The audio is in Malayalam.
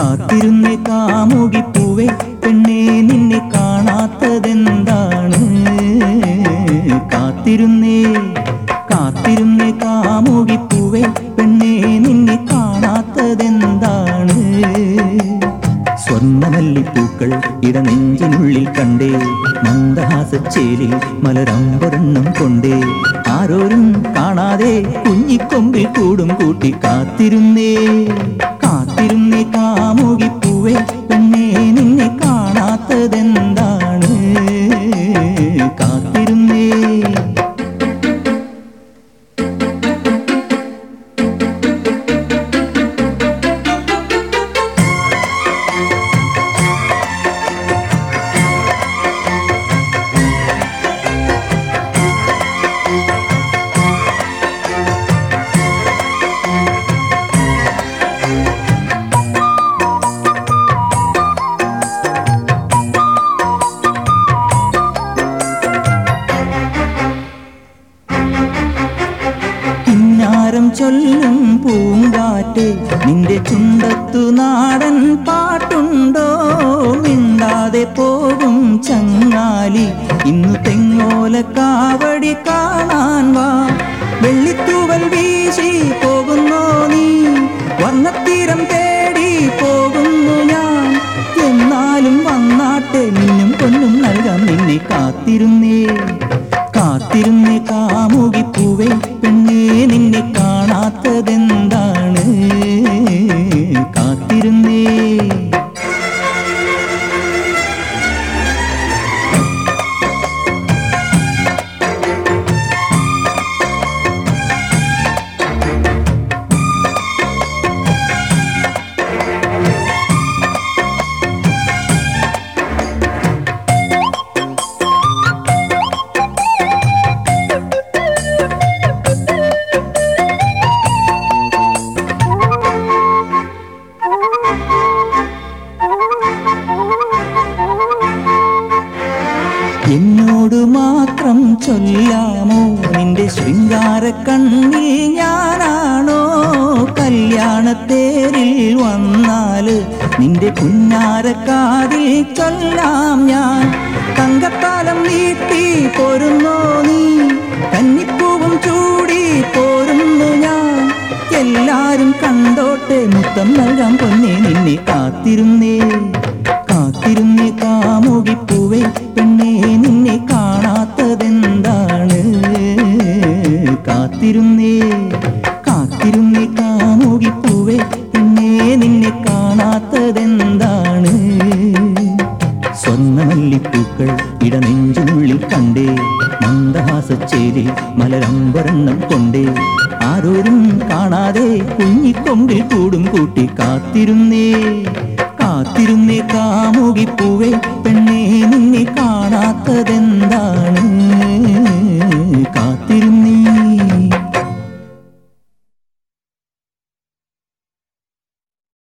കാത്തിരുന്നേ കാമുകിപ്പൂവേ പെണ്ണേ നിന്നെ കാണാത്തതെന്താണ് കാത്തിരുന്നേ കാത്തിരുന്നേ കാമുകിപ്പൂവേ പെണ്ണേ നിന്നെ കാണാത്തതെന്താണ് സ്വർണ്ണമല്ലിപ്പൂക്കൾ ഇടനെഞ്ചിനുള്ളിൽ കണ്ടേ മന്ദഹാസച്ചേലിൽ മലരമ്പൊരെണ്ണം കൊണ്ടേ ആരോരും കാണാതെ കുഞ്ഞിക്കൊമ്പിൽ കൂടും കൂട്ടി കാത്തിരുന്നേ കാത്തിരുന്നേ കാമുകിപ്പൂവേ പെണ്ണേ നിന്നെ കാണാത്തതെന്താണ് കാത്തിരുന്നേ കിന്നാരം ചൊല്ലും പൂങ്കാറ്റ് നിന്റെ ചുണ്ടത്തു നാടൻ പാട്ടുണ്ടോ മിണ്ടാതെ പോകും ചങ്ങാലി ഇന്നു തെങ്ങോല കാവടി കാണാൻ വാ വെള്ളിത്തൂവൽ വീശി പോകുന്നോ നീ വർണ്ണത്തീരം തേടി പോകുന്നു ഞാൻ എന്നാലും വന്നാട്ടെ മിന്നും പൊന്നും നൽകാം നിന്നെ കാത്തിരുന്നേ കാത്തിരുന്നേ കാമുകിപ്പൂവേ പെണ്ണേ നിന്നെ കാണാത്തതെന്താണ് കാത്തിരുന്നേ എന്നോട് മാത്രം ചൊല്ലാമോ നിന്റെ ശൃംഗാര കണ്ണിൽ ഞാനാണോ കല്യാണത്തേരിൽ വന്നാല് നിന്റെ പുന്നാരക്കാതിൽ ചൊല്ലാം ഞാൻ തങ്കത്താലം നീട്ടി പോരുന്നോ നീ കന്നിപ്പൂവും ചൂടി പോരുന്നു ഞാൻ എല്ലാരും കണ്ടോട്ടെ മുത്തം നൽകാൻ പൊന്നെ നിന്നെ കാത്തിരുന്നേ കാത്തിരുന്നേ കാമുകിപ്പൂവേ പെണ്ണേ നിന്നെ കാണാത്തതെന്താണ് കാത്തിരുന്നേ കാത്തിരുന്നേ കാമുകിപ്പൂവേ പെണ്ണേ നിന്നെ കാണാത്തതെന്താണ് സ്വർണ്ണമല്ലിപ്പൂക്കൾ ഇടനെഞ്ചിനുള്ളിൽ കണ്ടേ മന്ദഹാസച്ചേരി മലരമ്പൊരെണ്ണം കൊണ്ടേ ആരോരും കാണാതെ കുഞ്ഞിക്കൊമ്പിൽ കൂടും കൂട്ടി കാത്തിരുന്നേ കാത്തിരുന്നേ കാമുകിപ്പൂവേ പെണ്ണേ നിന്നെ കാണാത്തതെന്താണ് കാത്തി